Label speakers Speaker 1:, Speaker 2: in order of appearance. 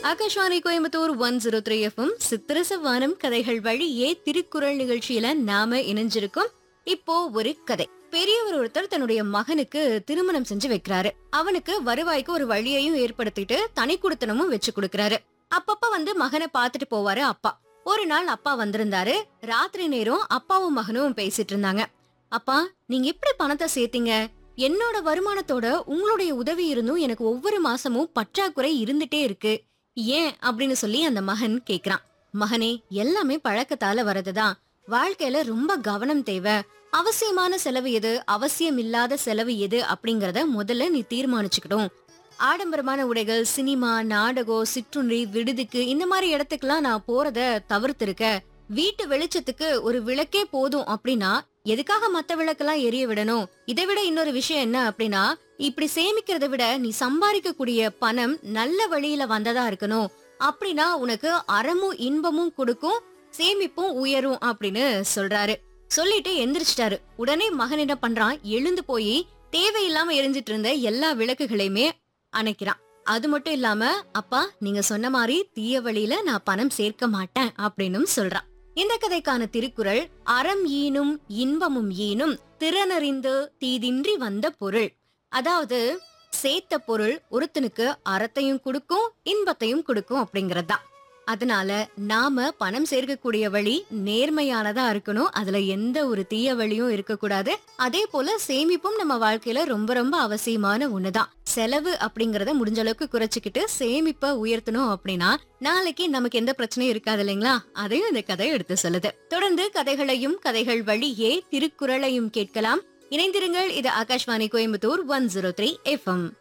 Speaker 1: Akashvani Coimbatore one zero three FM சித்திரச வானம் கதைகள் வழியே திருக்குறள் நிகழ்ச்சியில நாம இணைஞ்சிருக்கோம் இப்போ ஒரு கதை பெரியவர் ஒருத்தர் தன்னுடைய மகனுக்கு திருமணம் செஞ்சு வைக்கிறாரு அவனுக்கு வருவாய்க்கு ஒரு வழியையும் ஏற்படுத்திட்டு தனி குடுத்தனமும் வச்சு கொடுக்கறாரு அப்பப்ப வந்து மகனை பாத்துட்டு போவாரு அப்பா ஒரு நாள் அப்பா வந்திருந்தாரு ராத்திரி நேரம் அப்பாவும் மகனும் பேசிட்டு இருந்தாங்க அப்பா நீங்க எப்படி பணத்தை சேர்த்தீங்க என்னோட வருமானத்தோட உங்களுடைய உதவி இருந்தும் எனக்கு ஒவ்வொரு மாசமும் பற்றாக்குறை இருந்துட்டே இருக்கு ஏன் அப்படின்னு சொல்லி அந்த மகன் கேக்குறான் மகனே எல்லாமே பழக்கத்தால வரதுதான் வாழ்க்கையில ரொம்ப கவனம் தேவை அவசியமான செலவு எது அவசியம் இல்லாத செலவு எது அப்படிங்கறத முதல்ல நீ தீர்மானிச்சுக்கணும் ஆடம்பரமான உடைகள் சினிமா நாடகம் சிற்றுண்டி விடுதிக்கு இந்த மாதிரி இடத்துக்குலாம் நான் போறத தவிர்த்திருக்க வீட்டு வெளிச்சத்துக்கு ஒரு விளக்கே போதும் அப்படின்னா எதுக்காக மத்த விளக்கெல்லாம் எரிய விடணும் இதை விட இன்னொரு விஷயம் என்ன அப்படின்னா இப்படி சேமிக்கிறத விட நீ சம்பாதிக்கக்கூடிய பணம் நல்ல வழியில வந்ததா இருக்கணும் அப்படின்னா உனக்கு அறமும் இன்பமும் கொடுக்கும் சேமிப்பும் உயரும் அப்படின்னு சொல்றாரு சொல்லிட்டு எந்திரிச்சிட்டாரு உடனே மகன் என்ன பண்றான் எழுந்து போய் தேவையில்லாம எரிஞ்சிட்டு இருந்த எல்லா விளக்குகளையுமே அணைக்கிறான் அது மட்டும் இல்லாம அப்பா நீங்க சொன்ன மாதிரி தீய வழியில நான் பணம் சேர்க்க மாட்டேன் அப்படின்னும் சொல்றான் இந்த கதைக்கான திருக்குறள் அறம் ஈனும் இன்பமும் ஈனும் திறனறிந்து தீதின்றி வந்த பொருள் அதாவது சேர்த்த பொருள் ஒருத்தனுக்கு அறத்தையும் கொடுக்கும் இன்பத்தையும் கொடுக்கும் அப்படிங்கறதுதான் அதனால நாம பணம் சேர்க்கக்கூடிய வழி நேர்மையானதா இருக்கணும் அதுல எந்த ஒரு தீய வழியும் இருக்கக்கூடாது அதே போல சேமிப்பும் நம்ம வாழ்க்கையில ரொம்ப ரொம்ப அவசியமான ஒண்ணுதான் செலவு அப்படிங்கறத முடிஞ்ச அளவுக்கு குறைச்சிக்கிட்டு சேமிப்பை உயர்த்தணும் அப்படின்னா நாளைக்கு நமக்கு எந்த பிரச்சனையும் இருக்காது இல்லைங்களா அதையும் இந்த கதை எடுத்து சொல்லுது தொடர்ந்து கதைகளையும் கதைகள் வழியே திருக்குறளையும் கேட்கலாம் இணைந்திருங்கள் இது Akashvani Coimbatore one zero three FM